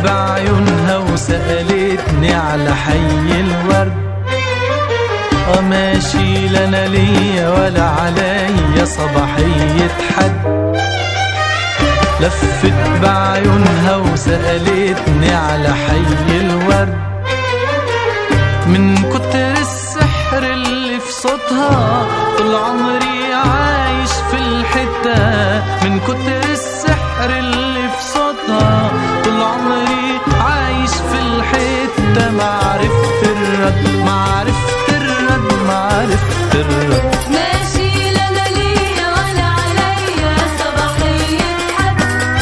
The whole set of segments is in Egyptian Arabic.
بعيونها وسألتني على حي الورد ماشي لنا ليا ولا عليا صباحية حد لفت بعيونها وسألتني على حي الورد من كتر السحر اللي في صوتها طول عمري عايش في الحتة من كتر السحر اللي في صوتها طول عمري عايش في الحتة ما عرفت الرد ما عرفت الرد ما عرفت الرد ماشي لنا ليا ولا عليا صباحية حد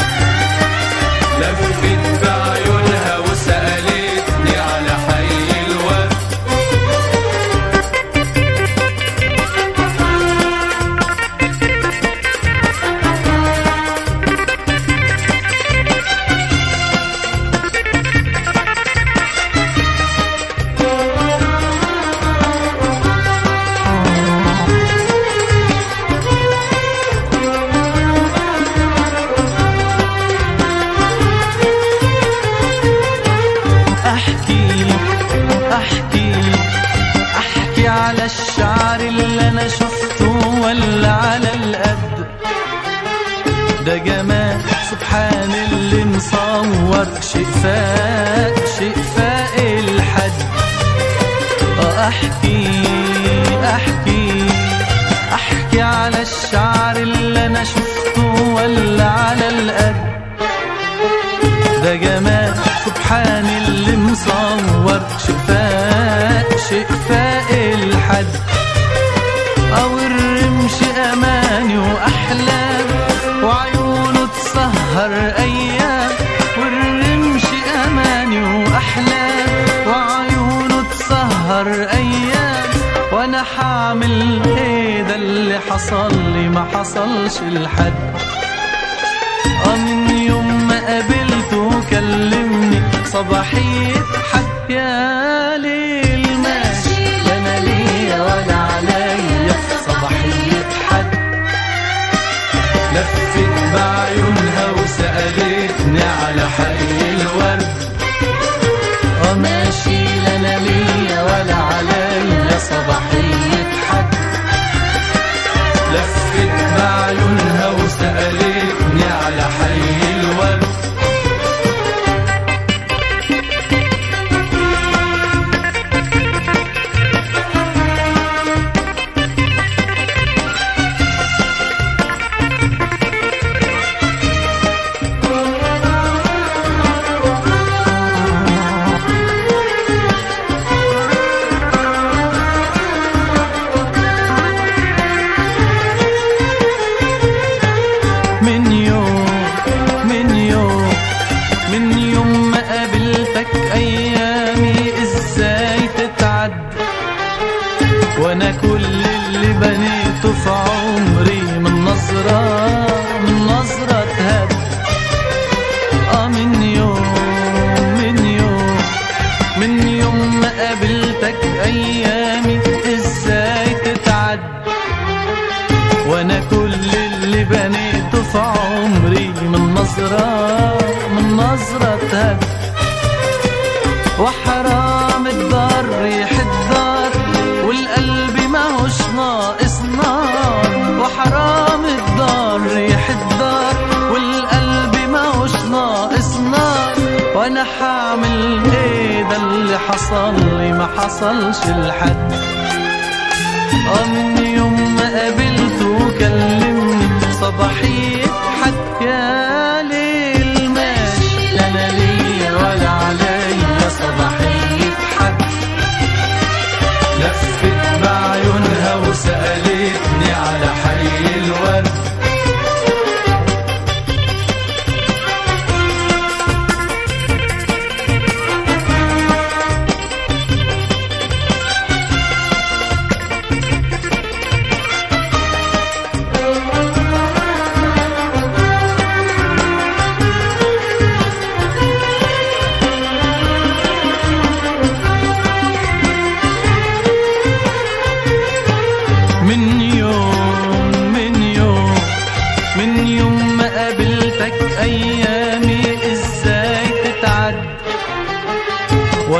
لفت بعيونها وسألتني على حي الورد احكي احكي احكي على الشعر اللي انا شفته ولا على القد ده جمال سبحان اللي مصور شيء فاق شيء فاق الحد اه احكي احكي احكي على الشعر اللي انا شفته ولا على القد ده جمال سبحان اللي مصور شفاء شفاء الحد او الرمش اماني واحلام وعيونه تسهر ايام والرمش اماني واحلام وعيونه تسهر ايام وانا حامل ايه ده اللي حصل لي ما حصلش لحد اه من يوم ما قابلته كلمني صباحية حد يا ليل ماشي لا انا ليا ولا عليا صباحية حد لفت بعيونها وسألتني على حي الورد اه ماشي لا انا ليا ولا عليا صباحية حد لفت بعيونها وسألتني على حي الورد من يوم من يوم من يوم ما قابلتك ايامي ازاي تتعد وانا كل اللي بنيته في عمري من نظرة من نظرة تهد اه من يوم من يوم من يوم ما قابلتك ايامي ازاي تتعد وانا كل اللي بنيته في عمري من نظرة من نظرة هد وحرام الدار ريح الدار والقلب ما هوش ناقص نار وحرام الدار ريح الدار والقلب ما هوش ناقص نار وانا حامل ايه ده اللي حصل لي ما حصلش لحد اه من يوم ما قابلته كلمني صباحية حد يا ليل ماشي لا انا ليا ولا عليا صباحية حد لفت بعيونها وسألتني على حي الورد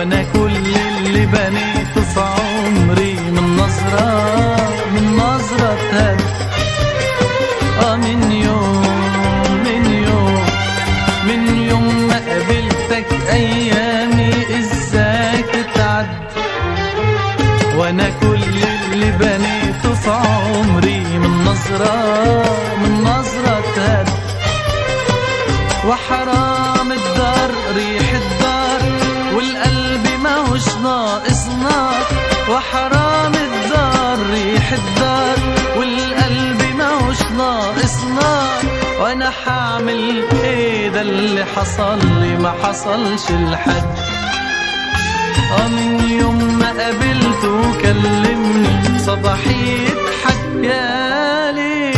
وانا كل اللي بنيته في عمري من نظرة من نظرة هد اه من يوم من يوم من يوم ما قابلتك ايامي ازاك تعد وانا كل اللي بنيته في عمري من نظرة من نظرة هد وحرام الدار ريح الدار والقلب ما هوش ناقص نار وحرام الدار ريح الدار والقلب ما هوش ناقص نار وانا حعمل ايه ده اللي حصل لي ما حصلش لحد اه من يوم ما قابلته وكلمني صباحي يضحك يا ليل